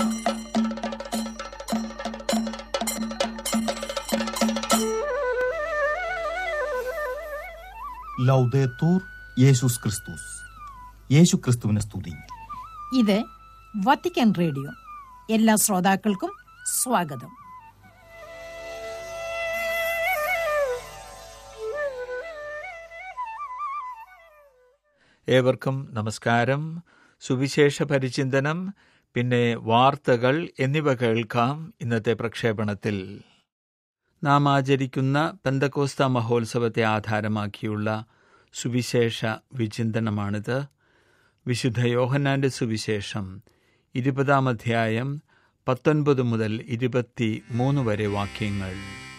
ലൗദേത്തൂർ യേശുസ് ക്രിസ്തുസ് യേശു ക്രിസ്തുവിനെ സ്തുതി ഇത് വത്തിക്കാൻ റേഡിയോ എല്ലാ ശ്രോതാക്കൾക്കും സ്വാഗതം ഏവർക്കും നമസ്കാരം സുവിശേഷ പരിചിന്തനം പിന്നെ വാർത്തകൾ എന്നിവ കേൾക്കാം ഇന്നത്തെ പ്രക്ഷേപണത്തിൽ നാം ആചരിക്കുന്ന പെന്തക്കോസ്ത മഹോത്സവത്തെ ആധാരമാക്കിയുള്ള സുവിശേഷ വിചിന്തനമാണിത് വിശുദ്ധ യോഹന്നാന്റെ സുവിശേഷം ഇരുപതാം അധ്യായം പത്തൊൻപത് മുതൽ ഇരുപത്തി മൂന്ന് വരെ വാക്യങ്ങൾ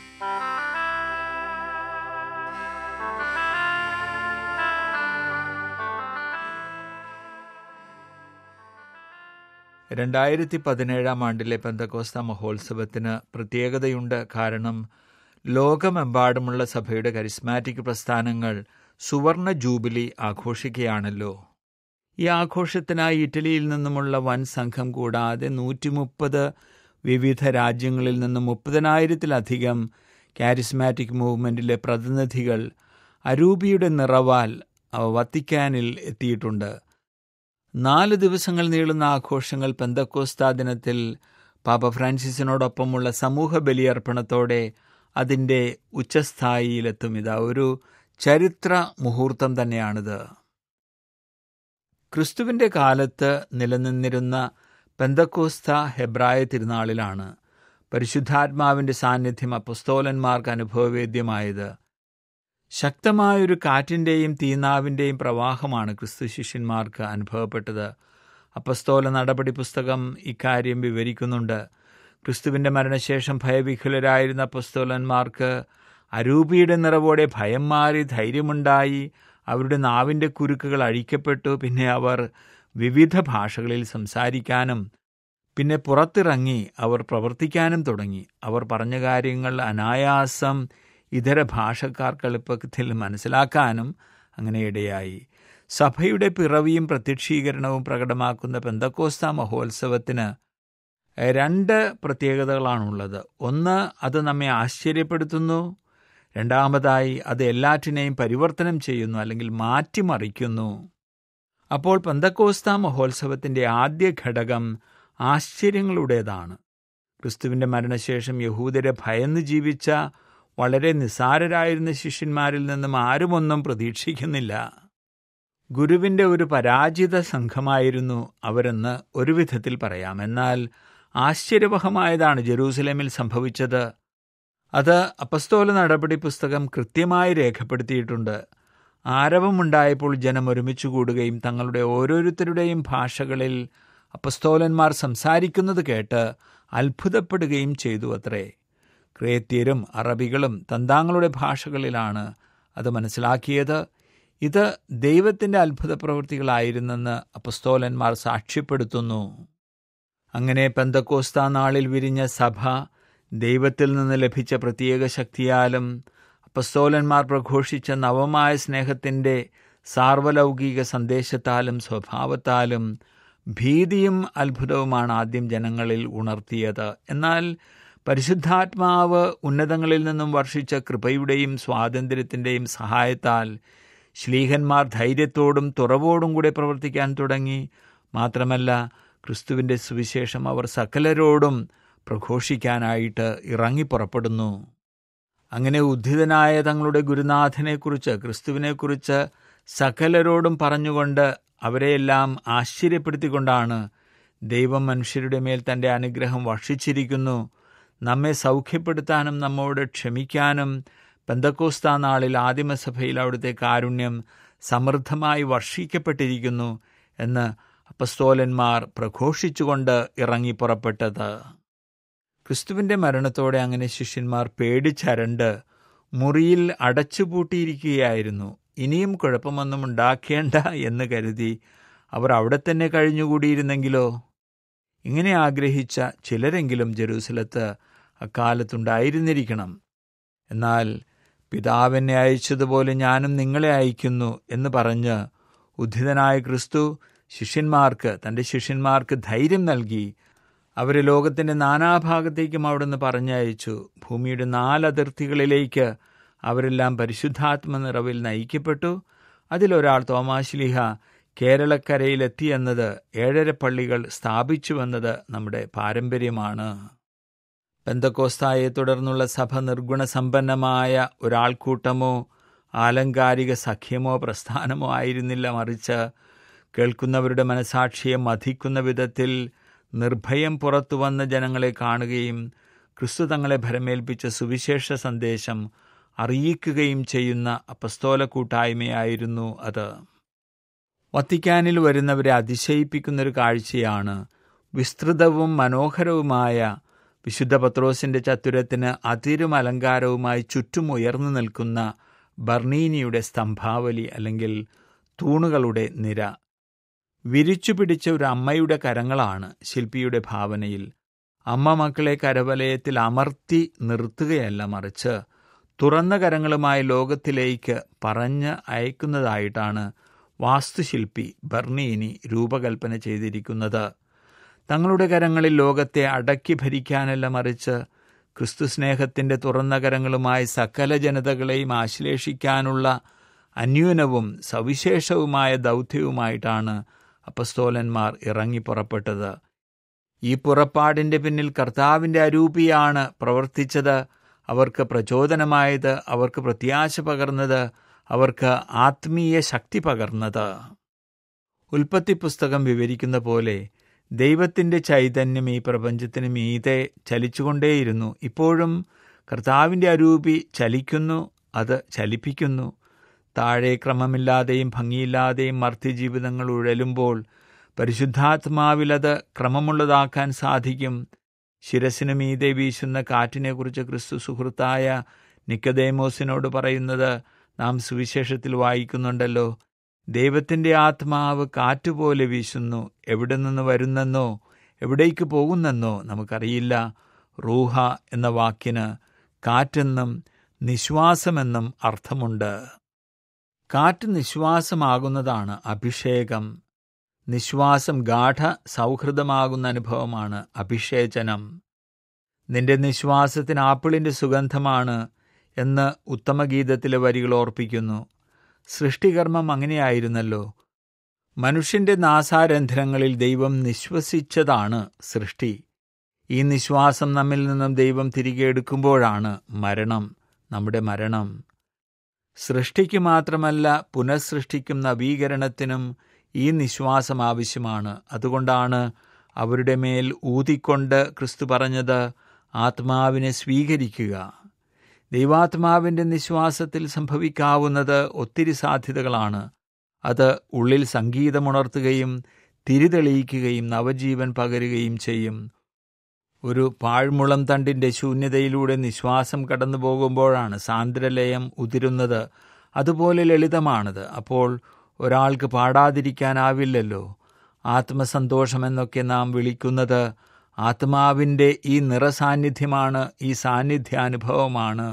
രണ്ടായിരത്തി പതിനേഴാം ആണ്ടിലെ പെന്തക്കോസ്ത മഹോത്സവത്തിന് പ്രത്യേകതയുണ്ട് കാരണം ലോകമെമ്പാടുമുള്ള സഭയുടെ കരിസ്മാറ്റിക് പ്രസ്ഥാനങ്ങൾ സുവർണ ജൂബിലി ആഘോഷിക്കുകയാണല്ലോ ഈ ആഘോഷത്തിനായി ഇറ്റലിയിൽ നിന്നുമുള്ള വൻ സംഘം കൂടാതെ നൂറ്റി മുപ്പത് വിവിധ രാജ്യങ്ങളിൽ നിന്ന് മുപ്പതിനായിരത്തിലധികം കാരിസ്മാറ്റിക് മൂവ്മെന്റിലെ പ്രതിനിധികൾ അരൂപിയുടെ നിറവാൽ വത്തിക്കാനിൽ എത്തിയിട്ടുണ്ട് നാല് ദിവസങ്ങൾ നീളുന്ന ആഘോഷങ്ങൾ പെന്തക്കോസ്ത ദിനത്തിൽ പാപ്പ ഫ്രാൻസിസിനോടൊപ്പമുള്ള സമൂഹ ബലിയർപ്പണത്തോടെ അതിൻ്റെ ഉച്ചസ്ഥായിയിലെത്തും ഇതാ ഒരു ചരിത്ര മുഹൂർത്തം തന്നെയാണിത് ക്രിസ്തുവിൻ്റെ കാലത്ത് നിലനിന്നിരുന്ന പെന്തക്കോസ്ത ഹെബ്രായ തിരുനാളിലാണ് പരിശുദ്ധാത്മാവിൻ്റെ സാന്നിധ്യം അപ്പസ്തോലന്മാർക്ക് അനുഭവവേദ്യമായത് ശക്തമായൊരു കാറ്റിൻ്റെയും തീനാവിൻ്റെയും പ്രവാഹമാണ് ക്രിസ്തു ശിഷ്യന്മാർക്ക് അനുഭവപ്പെട്ടത് അപ്പസ്തോല നടപടി പുസ്തകം ഇക്കാര്യം വിവരിക്കുന്നുണ്ട് ക്രിസ്തുവിൻ്റെ മരണശേഷം ഭയവിഹുലരായിരുന്ന അപ്പസ്തോലന്മാർക്ക് അരൂപിയുടെ നിറവോടെ ഭയം മാറി ധൈര്യമുണ്ടായി അവരുടെ നാവിൻ്റെ കുരുക്കുകൾ അഴിക്കപ്പെട്ടു പിന്നെ അവർ വിവിധ ഭാഷകളിൽ സംസാരിക്കാനും പിന്നെ പുറത്തിറങ്ങി അവർ പ്രവർത്തിക്കാനും തുടങ്ങി അവർ പറഞ്ഞ കാര്യങ്ങൾ അനായാസം ഇതര ഭാഷക്കാർക്ക് എളുപ്പത്തിൽ മനസ്സിലാക്കാനും അങ്ങനെ ഇടയായി സഭയുടെ പിറവിയും പ്രത്യക്ഷീകരണവും പ്രകടമാക്കുന്ന പെന്തക്കോസ്ത മഹോത്സവത്തിന് രണ്ട് പ്രത്യേകതകളാണുള്ളത് ഒന്ന് അത് നമ്മെ ആശ്ചര്യപ്പെടുത്തുന്നു രണ്ടാമതായി അത് എല്ലാറ്റിനെയും പരിവർത്തനം ചെയ്യുന്നു അല്ലെങ്കിൽ മാറ്റിമറിക്കുന്നു അപ്പോൾ പെന്തക്കോസ്ത മഹോത്സവത്തിൻ്റെ ആദ്യ ഘടകം ആശ്ചര്യങ്ങളുടേതാണ് ക്രിസ്തുവിൻ്റെ മരണശേഷം യഹൂദരെ ഭയന്ന് ജീവിച്ച വളരെ നിസ്സാരരായിരുന്ന ശിഷ്യന്മാരിൽ നിന്നും ആരുമൊന്നും പ്രതീക്ഷിക്കുന്നില്ല ഗുരുവിൻ്റെ ഒരു പരാജിത സംഘമായിരുന്നു അവരെന്ന് ഒരു വിധത്തിൽ പറയാം എന്നാൽ ആശ്ചര്യവഹമായതാണ് ജെറൂസലേമിൽ സംഭവിച്ചത് അത് അപ്പസ്തോല നടപടി പുസ്തകം കൃത്യമായി രേഖപ്പെടുത്തിയിട്ടുണ്ട് ആരവമുണ്ടായപ്പോൾ ജനം ഒരുമിച്ച് കൂടുകയും തങ്ങളുടെ ഓരോരുത്തരുടെയും ഭാഷകളിൽ അപ്പസ്തോലന്മാർ സംസാരിക്കുന്നത് കേട്ട് അത്ഭുതപ്പെടുകയും ചെയ്തു അത്രേ ക്രേത്യരും അറബികളും തന്താങ്ങളുടെ ഭാഷകളിലാണ് അത് മനസ്സിലാക്കിയത് ഇത് ദൈവത്തിൻ്റെ അത്ഭുത പ്രവൃത്തികളായിരുന്നെന്ന് അപ്പസ്തോലന്മാർ സാക്ഷ്യപ്പെടുത്തുന്നു അങ്ങനെ പെന്തക്കോസ്ത നാളിൽ വിരിഞ്ഞ സഭ ദൈവത്തിൽ നിന്ന് ലഭിച്ച പ്രത്യേക ശക്തിയാലും അപ്പസ്തോലന്മാർ പ്രഘോഷിച്ച നവമായ സ്നേഹത്തിൻ്റെ സാർവലൗകിക സന്ദേശത്താലും സ്വഭാവത്താലും ഭീതിയും അത്ഭുതവുമാണ് ആദ്യം ജനങ്ങളിൽ ഉണർത്തിയത് എന്നാൽ പരിശുദ്ധാത്മാവ് ഉന്നതങ്ങളിൽ നിന്നും വർഷിച്ച കൃപയുടെയും സ്വാതന്ത്ര്യത്തിൻ്റെയും സഹായത്താൽ ശ്ലീഹന്മാർ ധൈര്യത്തോടും തുറവോടും കൂടെ പ്രവർത്തിക്കാൻ തുടങ്ങി മാത്രമല്ല ക്രിസ്തുവിൻ്റെ സുവിശേഷം അവർ സകലരോടും പ്രഘോഷിക്കാനായിട്ട് ഇറങ്ങിപ്പുറപ്പെടുന്നു അങ്ങനെ ഉദ്ധിതനായ തങ്ങളുടെ ഗുരുനാഥനെക്കുറിച്ച് ക്രിസ്തുവിനെക്കുറിച്ച് സകലരോടും പറഞ്ഞുകൊണ്ട് അവരെയെല്ലാം ആശ്ചര്യപ്പെടുത്തിക്കൊണ്ടാണ് ദൈവം മനുഷ്യരുടെ മേൽ തൻ്റെ അനുഗ്രഹം വർഷിച്ചിരിക്കുന്നു നമ്മെ സൗഖ്യപ്പെടുത്താനും നമ്മോട് ക്ഷമിക്കാനും പെന്തക്കോസ്ത നാളിൽ ആദിമസഭയിൽ അവിടുത്തെ കാരുണ്യം സമൃദ്ധമായി വർഷിക്കപ്പെട്ടിരിക്കുന്നു എന്ന് അപ്പസ്തോലന്മാർ പ്രഘോഷിച്ചുകൊണ്ട് ഇറങ്ങി പുറപ്പെട്ടത് ക്രിസ്തുവിൻ്റെ മരണത്തോടെ അങ്ങനെ ശിഷ്യന്മാർ പേടിച്ചരണ്ട് മുറിയിൽ അടച്ചുപൂട്ടിയിരിക്കുകയായിരുന്നു ഇനിയും കുഴപ്പമൊന്നും ഉണ്ടാക്കേണ്ട എന്ന് കരുതി അവർ അവിടെ തന്നെ കഴിഞ്ഞുകൂടിയിരുന്നെങ്കിലോ ഇങ്ങനെ ആഗ്രഹിച്ച ചിലരെങ്കിലും ജെറൂസലത്ത് അക്കാലത്തുണ്ടായിരുന്നിരിക്കണം എന്നാൽ പിതാവിനെ അയച്ചതുപോലെ ഞാനും നിങ്ങളെ അയക്കുന്നു എന്ന് പറഞ്ഞ് ഉദ്ധിതനായ ക്രിസ്തു ശിഷ്യന്മാർക്ക് തൻ്റെ ശിഷ്യന്മാർക്ക് ധൈര്യം നൽകി അവരെ ലോകത്തിൻ്റെ നാനാഭാഗത്തേക്കും അവിടുന്ന് പറഞ്ഞയച്ചു ഭൂമിയുടെ നാലതിർത്തികളിലേക്ക് അവരെല്ലാം പരിശുദ്ധാത്മ നിറവിൽ നയിക്കപ്പെട്ടു അതിലൊരാൾ തോമാശ്ലിഹ കേരളക്കരയിലെത്തിയെന്നത് ഏഴര പള്ളികൾ സ്ഥാപിച്ചുവെന്നത് നമ്മുടെ പാരമ്പര്യമാണ് പെന്തക്കോസ്തായെ തുടർന്നുള്ള സഭ നിർഗുണസമ്പന്നമായ ഒരാൾക്കൂട്ടമോ ആലങ്കാരിക സഖ്യമോ പ്രസ്ഥാനമോ ആയിരുന്നില്ല മറിച്ച് കേൾക്കുന്നവരുടെ മനസാക്ഷിയെ മഥിക്കുന്ന വിധത്തിൽ നിർഭയം പുറത്തു വന്ന ജനങ്ങളെ കാണുകയും ക്രിസ്തു തങ്ങളെ ഭരമേൽപ്പിച്ച സുവിശേഷ സന്ദേശം അറിയിക്കുകയും ചെയ്യുന്ന അപസ്തോല കൂട്ടായ്മയായിരുന്നു അത് വത്തിക്കാനിൽ വരുന്നവരെ അതിശയിപ്പിക്കുന്നൊരു കാഴ്ചയാണ് വിസ്തൃതവും മനോഹരവുമായ വിശുദ്ധ പത്രോസിന്റെ ചത്തുരത്തിന് അതിരും അലങ്കാരവുമായി ചുറ്റും ഉയർന്നു നിൽക്കുന്ന ബർണീനിയുടെ സ്തംഭാവലി അല്ലെങ്കിൽ തൂണുകളുടെ നിര വിരിച്ചു പിടിച്ച ഒരു അമ്മയുടെ കരങ്ങളാണ് ശില്പിയുടെ ഭാവനയിൽ അമ്മ മക്കളെ കരവലയത്തിൽ അമർത്തി നിർത്തുകയല്ല മറിച്ച് തുറന്ന കരങ്ങളുമായി ലോകത്തിലേക്ക് പറഞ്ഞ് അയക്കുന്നതായിട്ടാണ് വാസ്തുശില്പി ബർണീനി രൂപകൽപ്പന ചെയ്തിരിക്കുന്നത് തങ്ങളുടെ കരങ്ങളിൽ ലോകത്തെ അടക്കി ഭരിക്കാനല്ല മറിച്ച് ക്രിസ്തു സ്നേഹത്തിൻ്റെ തുറന്ന കരങ്ങളുമായി സകല ജനതകളെയും ആശ്ലേഷിക്കാനുള്ള അന്യൂനവും സവിശേഷവുമായ ദൗത്യവുമായിട്ടാണ് അപ്പസ്തോലന്മാർ ഇറങ്ങി പുറപ്പെട്ടത് ഈ പുറപ്പാടിൻ്റെ പിന്നിൽ കർത്താവിൻ്റെ അരൂപിയാണ് പ്രവർത്തിച്ചത് അവർക്ക് പ്രചോദനമായത് അവർക്ക് പ്രത്യാശ പകർന്നത് അവർക്ക് ആത്മീയ ശക്തി പകർന്നത് ഉൽപ്പത്തി പുസ്തകം വിവരിക്കുന്ന പോലെ ദൈവത്തിൻ്റെ ചൈതന്യം ഈ പ്രപഞ്ചത്തിന് മീതെ ചലിച്ചുകൊണ്ടേയിരുന്നു ഇപ്പോഴും കർത്താവിൻ്റെ അരൂപി ചലിക്കുന്നു അത് ചലിപ്പിക്കുന്നു താഴെ ക്രമമില്ലാതെയും ഭംഗിയില്ലാതെയും മർത്യജീവിതങ്ങൾ ഉഴലുമ്പോൾ പരിശുദ്ധാത്മാവിലത് ക്രമമുള്ളതാക്കാൻ സാധിക്കും ശിരസിന് മീതെ വീശുന്ന കാറ്റിനെക്കുറിച്ച് ക്രിസ്തു സുഹൃത്തായ നിക്കദേമോസിനോട് പറയുന്നത് നാം സുവിശേഷത്തിൽ വായിക്കുന്നുണ്ടല്ലോ ദൈവത്തിൻ്റെ ആത്മാവ് കാറ്റുപോലെ വീശുന്നു എവിടെ നിന്ന് വരുന്നെന്നോ എവിടേക്ക് പോകുന്നെന്നോ നമുക്കറിയില്ല റൂഹ എന്ന വാക്കിന് കാറ്റെന്നും നിശ്വാസമെന്നും അർത്ഥമുണ്ട് കാറ്റ് നിശ്വാസമാകുന്നതാണ് അഭിഷേകം നിശ്വാസം ഗാഠ സൗഹൃദമാകുന്ന അനുഭവമാണ് അഭിഷേചനം നിന്റെ നിശ്വാസത്തിന് ആപ്പിളിൻ്റെ സുഗന്ധമാണ് എന്ന് ഉത്തമഗീതത്തിലെ വരികൾ ഓർപ്പിക്കുന്നു സൃഷ്ടികർമ്മം അങ്ങനെയായിരുന്നല്ലോ മനുഷ്യന്റെ നാസാരന്ധ്രങ്ങളിൽ ദൈവം നിശ്വസിച്ചതാണ് സൃഷ്ടി ഈ നിശ്വാസം നമ്മിൽ നിന്നും ദൈവം തിരികെ എടുക്കുമ്പോഴാണ് മരണം നമ്മുടെ മരണം സൃഷ്ടിക്ക് മാത്രമല്ല പുനഃസൃഷ്ടിക്കും നവീകരണത്തിനും ഈ നിശ്വാസം ആവശ്യമാണ് അതുകൊണ്ടാണ് അവരുടെ മേൽ ഊതിക്കൊണ്ട് ക്രിസ്തു പറഞ്ഞത് ആത്മാവിനെ സ്വീകരിക്കുക ദൈവാത്മാവിൻ്റെ നിശ്വാസത്തിൽ സംഭവിക്കാവുന്നത് ഒത്തിരി സാധ്യതകളാണ് അത് ഉള്ളിൽ സംഗീതമുണർത്തുകയും തിരിതെളിയിക്കുകയും നവജീവൻ പകരുകയും ചെയ്യും ഒരു പാഴ്മുളം തണ്ടിൻ്റെ ശൂന്യതയിലൂടെ നിശ്വാസം കടന്നു പോകുമ്പോഴാണ് സാന്ദ്രലയം ഉതിരുന്നത് അതുപോലെ ലളിതമാണത് അപ്പോൾ ഒരാൾക്ക് പാടാതിരിക്കാനാവില്ലല്ലോ ആത്മസന്തോഷമെന്നൊക്കെ നാം വിളിക്കുന്നത് ആത്മാവിൻ്റെ ഈ നിറസാന്നിധ്യമാണ് ഈ സാന്നിധ്യാനുഭവമാണ്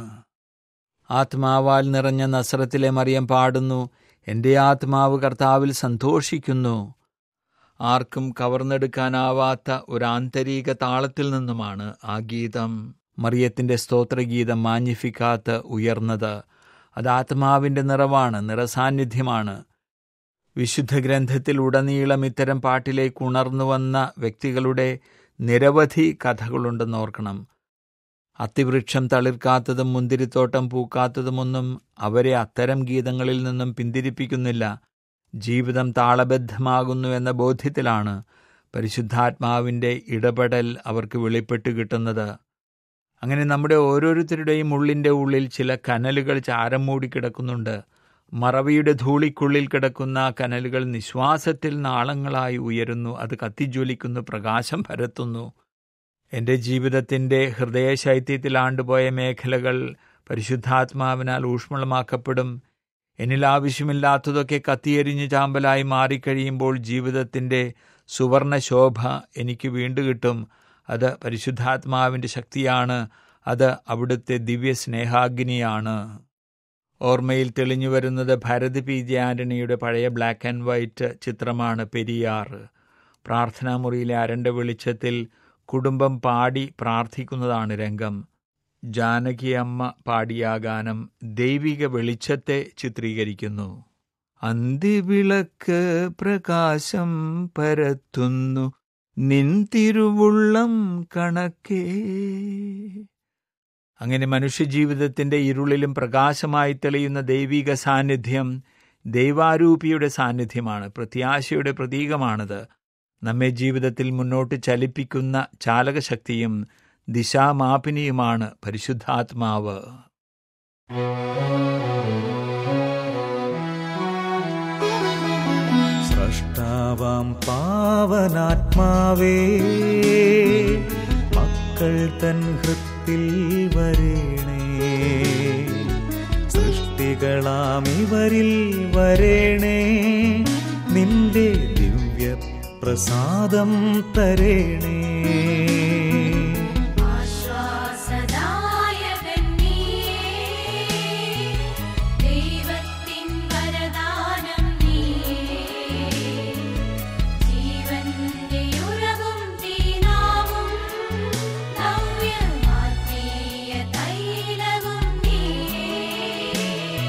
ആത്മാവാൽ നിറഞ്ഞ നസ്രത്തിലെ മറിയം പാടുന്നു എൻ്റെ ആത്മാവ് കർത്താവിൽ സന്തോഷിക്കുന്നു ആർക്കും കവർന്നെടുക്കാനാവാത്ത ഒരു ആന്തരിക താളത്തിൽ നിന്നുമാണ് ആ ഗീതം മറിയത്തിൻ്റെ സ്തോത്രഗീതം മാഞ്ഞിഫിക്കാത്ത ഉയർന്നത് അത് ആത്മാവിൻ്റെ നിറവാണ് നിറസാന്നിധ്യമാണ് വിശുദ്ധ ഗ്രന്ഥത്തിൽ ഉടനീളം ഇത്തരം പാട്ടിലേക്ക് ഉണർന്നു വന്ന വ്യക്തികളുടെ നിരവധി കഥകളുണ്ടെന്ന് ഓർക്കണം അത്തിവൃക്ഷം തളിർക്കാത്തതും മുന്തിരിത്തോട്ടം പൂക്കാത്തതുമൊന്നും അവരെ അത്തരം ഗീതങ്ങളിൽ നിന്നും പിന്തിരിപ്പിക്കുന്നില്ല ജീവിതം താളബദ്ധമാകുന്നു എന്ന ബോധ്യത്തിലാണ് പരിശുദ്ധാത്മാവിൻ്റെ ഇടപെടൽ അവർക്ക് വെളിപ്പെട്ട് കിട്ടുന്നത് അങ്ങനെ നമ്മുടെ ഓരോരുത്തരുടെയും ഉള്ളിൻ്റെ ഉള്ളിൽ ചില കനലുകൾ ചാരം മൂടി കിടക്കുന്നുണ്ട് മറവിയുടെ ധൂളിക്കുള്ളിൽ കിടക്കുന്ന കനലുകൾ നിശ്വാസത്തിൽ നാളങ്ങളായി ഉയരുന്നു അത് കത്തിജ്വലിക്കുന്നു പ്രകാശം പരത്തുന്നു എൻ്റെ ജീവിതത്തിൻ്റെ ഹൃദയശൈത്യത്തിലാണ്ടുപോയ മേഖലകൾ പരിശുദ്ധാത്മാവിനാൽ ഊഷ്മളമാക്കപ്പെടും എന്നിൽ ആവശ്യമില്ലാത്തതൊക്കെ കത്തിയെരിഞ്ഞ് ചാമ്പലായി മാറിക്കഴിയുമ്പോൾ ജീവിതത്തിൻ്റെ സുവർണ ശോഭ എനിക്ക് വീണ്ടു കിട്ടും അത് പരിശുദ്ധാത്മാവിൻ്റെ ശക്തിയാണ് അത് അവിടുത്തെ ദിവ്യ സ്നേഹാഗ്നിയാണ് ഓർമ്മയിൽ തെളിഞ്ഞു വരുന്നത് ഭരത് പി ജെ ആന്റണിയുടെ പഴയ ബ്ലാക്ക് ആൻഡ് വൈറ്റ് ചിത്രമാണ് പെരിയാർ പ്രാർത്ഥനാമുറിയിലെ അരണ്ട വെളിച്ചത്തിൽ കുടുംബം പാടി പ്രാർത്ഥിക്കുന്നതാണ് രംഗം ജാനകിയമ്മ പാടിയ ഗാനം ദൈവിക വെളിച്ചത്തെ ചിത്രീകരിക്കുന്നു അന്തിവിളക്ക് പ്രകാശം പരത്തുന്നു നിൻ തിരുവുള്ളം കണക്കേ അങ്ങനെ മനുഷ്യജീവിതത്തിന്റെ ഇരുളിലും പ്രകാശമായി തെളിയുന്ന ദൈവിക സാന്നിധ്യം ദൈവാരൂപിയുടെ സാന്നിധ്യമാണ് പ്രത്യാശയുടെ പ്രതീകമാണത് നമ്മെ ജീവിതത്തിൽ മുന്നോട്ട് ചലിപ്പിക്കുന്ന ചാലകശക്തിയും ദിശാമാപിനിയുമാണ് പരിശുദ്ധാത്മാവ് സ്രഷ്ടാവാം പാവനാത്മാവേ മക്കൾ തൻ ഹൃത്തിൽ വരേണേ സൃഷ്ടികളാം ഇവരിൽ വരേണേ നിന്റെ ദിവ്യ പ്രസാദം തരേണേ ആശ്വാസദായകൻ നീയേ ദൈവത്തിൻ വരദാനം നീയേ ജീവന്റെ ഉറവും തീനാവും നവ്യമാത്മീയ തൈലവും നീയേ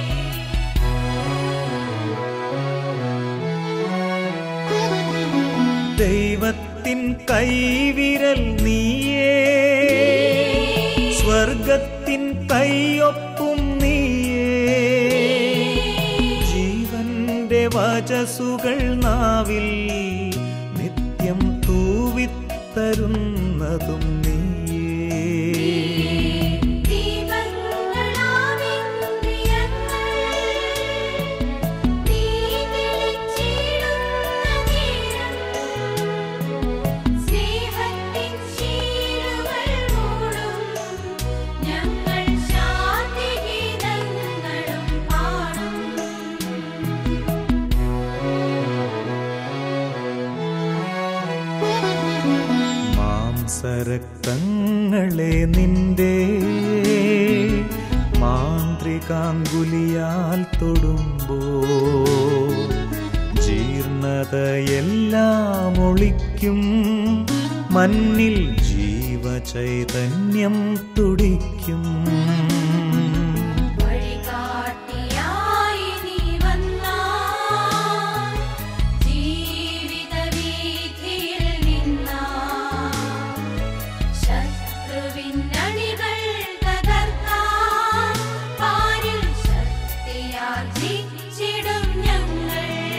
ദൈവത്തിൻ കൈവിരൽ നീയേ സ്വർഗത്തിൻ കൈയൊപ്പും നീയേ ജീവന്റെ വചസുകൾ നാവിൽ നിത്യം തൂവിത്തരുന്നതും നീയേ ദീപങ്ങളാമിന്ദ്രിയങ്ങൾ നീ വിളിച്ചിടുന്ന നേരം സ്നേഹത്തിൻ ശീലുകൾ മൂടും ഞങ്ങൾ ശാന്തിഗീതങ്ങളും പാടും മാംസരക്തങ്ങളെ നിന്റെ മാന്ത്രികാങ്കുലിയാൽ തൊടുമ്പോ ജീർണതയെല്ലാം ഒളിക്കും മണ്ണിൽ ജീവചൈതന്യം തുടിക്കും വഴികാട്ടിയായി നീ വന്നാൽ ജീവിതവീഥിയിൽ നിന്നാൽ ശത്രുവിൻ അണികൾ തകർക്കാൻ പാരിൽ ശക്തിയാർജിച്ചിടും ഞങ്ങൾ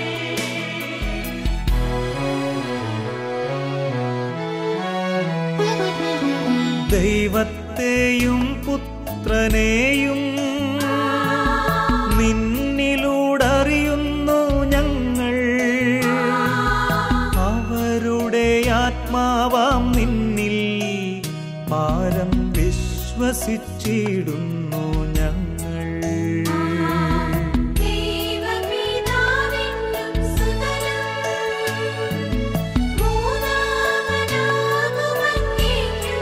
ദൈവത്തെയും പുത്രനെയും നിന്നിലൂടറിയുന്നു ഞങ്ങൾ അവരുടെ ആത്മാവാം നിന്നിൽ പാരം വിശ്വസിച്ചിടുന്നു ഞങ്ങൾ ദൈവപിതാവിനും സുതനും മൂന്നാമനാകുവന്നേക്കും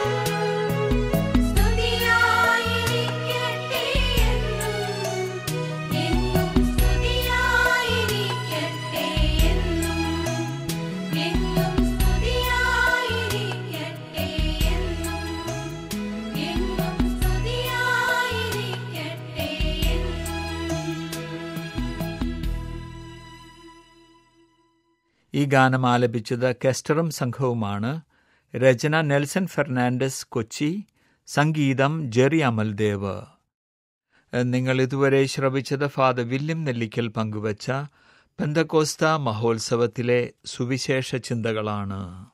സ്തുതിയായിരിക്കട്ടെ എന്നും എന്നും സ്തുതിയായിരിക്കട്ടെ എന്നും എന്നും സ്തുതിയായിരിക്കട്ടെ എന്നും എന്നും സ്തുതിയായിരിക്കട്ടെ ഈ ഗാനം ആലപിച്ചത് കെസ്റ്ററും സംഘവുമാണ് രചന നെൽസൺ ഫെർണാണ്ടസ് കൊച്ചി സംഗീതം ജെറി അമൽദേവ് നിങ്ങൾ ഇതുവരെ ശ്രവിച്ചത് ഫാദർ വില്യം നെല്ലിക്കൽ പങ്കുവച്ച പെന്തക്കോസ്ത മഹോത്സവത്തിലെ സുവിശേഷ ചിന്തകളാണ്